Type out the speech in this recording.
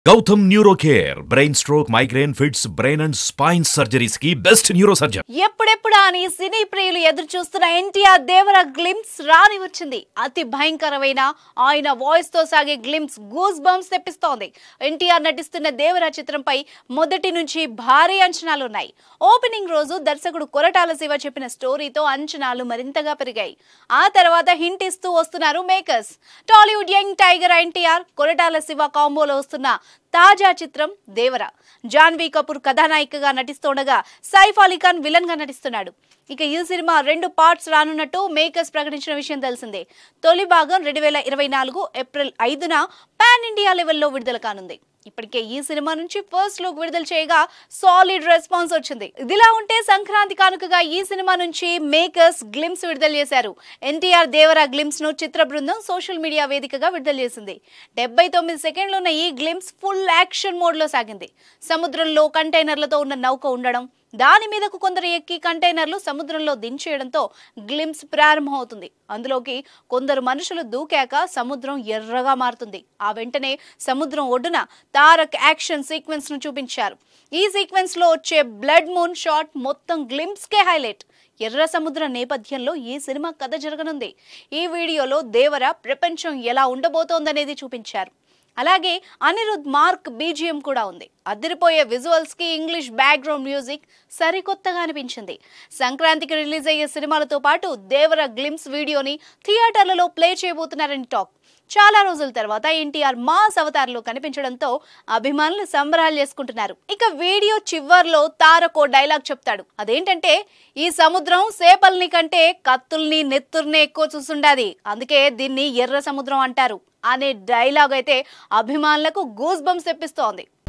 Gautam neuro care brain stroke migraine fits brain and spine surgeries కి best neuro surgeon ఎప్పుడెప్పుడా అని సినీ ప్రియులు ఎదురు చూస్తున్న ఎన్టీఆర్ దేవర గ్లిమ్స్ రాని వచ్చింది అతి భయంకరమైన ఆయన వాయిస్ తో సాగే గ్లిమ్స్ గూస్ బంప్స్ తెప్పిస్తోంది ఎన్టీఆర్ నటిస్తున్న దేవర చిత్రంపై మొదటి నుంచి భారీ అంచనాలు ఉన్నాయి ఓపెనింగ్ రోజు దర్శకుడు కొరటాల శివ చెప్పిన స్టోరీతో అంచనాలు మరింతగా పెరిగాయి ఆ తర్వాత హింట్ ఇస్తూ వస్తున్నారు makers Tollywood young tiger NTR Koratala Siva కాంబోలో వస్తున్న తాజా చిత్రం దేవర జాన్వీ కపూర్ కథానాయికగా నటిస్తుండగా సైఫ్ అలీ ఖాన్ విలన్ గా నటిస్తున్నాడు ఇక ఈ సినిమా రెండు పార్ట్స్ రానున్నట్టు మేకర్స్ ప్రకటించిన విషయం తెలిసిందే తొలి భాగం రెండు వేల ఇరవై నాలుగు ఏప్రిల్ ఐదున పాన్ ఇండియా లెవెల్లో విడుదల కానుంది ఇప్పటికే ఈ సినిమా నుంచి ఫస్ట్ లుక్ విడుదల చేయగా సాలిడ్ రెస్పాన్స్ వచ్చింది ఇదిలా ఉంటే సంక్రాంతి కానుకగా ఈ సినిమా నుంచి మేకర్స్ గ్లిమ్స్ విడుదల చేశారు ఎన్టీఆర్ దేవరా గ్లిమ్స్ ను చిత్ర బృందం సోషల్ మీడియా వేదికగా విడుదల చేసింది డెబ్బై తొమ్మిది సెకండ్లు ఉన్న ఈ గ్లిమ్స్ ఫుల్ యాక్షన్ మోడ్ లో సాగింది సముద్రంలో కంటైనర్లతో ఉన్న నౌక ఉండడం దాని మీదకు కొందరు ఎక్కి కంటైనర్లు సముద్రంలో దించేయడంతో గ్లిమ్స్ ప్రారంభమవుతుంది అందులోకి కొందరు మనుషులు దూకాక సముద్రం ఎర్రగా మారుతుంది ఆ వెంటనే సముద్రం ఒడ్డున తారక్ యాక్షన్ సీక్వెన్స్ ను చూపించారు ఈ సీక్వెన్స్ లో వచ్చే బ్లడ్ మూన్ షాట్ మొత్తం గ్లిమ్స్ కే హైలైట్ ఎర్ర సముద్ర నేపథ్యంలో ఈ సినిమా కథ జరగనుంది ఈ వీడియోలో దేవర ప్రపంచం ఎలా ఉండబోతోందనేది చూపించారు అలాగే అనిరుద్ మార్క్ బీజిఎం కూడా ఉంది అదిరిపోయే విజువల్స్ కి ఇంగ్లీష్ బ్యాక్గ్రౌండ్ మ్యూజిక్ సరికొత్తగా అనిపించింది సంక్రాంతికి రిలీజ్ అయ్యే సినిమాలతో పాటు దేవర గ్లిమ్స్ వీడియోని థియేటర్లలో ప్లే చేయబోతున్నారని టాక్ చాలా రోజుల తర్వాత ఎన్టీఆర్ మాస్ అవతారంలో కనిపించడంతో అభిమానులు సంబరాలు చేసుకుంటున్నారు ఇక వీడియో చివర్లో తారకో డైలాగ్ చెప్తాడు అదేంటంటే ఈ సముద్రం సేపల్ని కంటే కత్తుల్ని నెత్తుర్నే ఎక్కువ చూసుండాది అందుకే దీన్ని ఎర్ర సముద్రం అంటారు అనే డైలాగ్ అయితే అభిమానులకు గూస్ బంప్స్ తెప్పిస్తోంది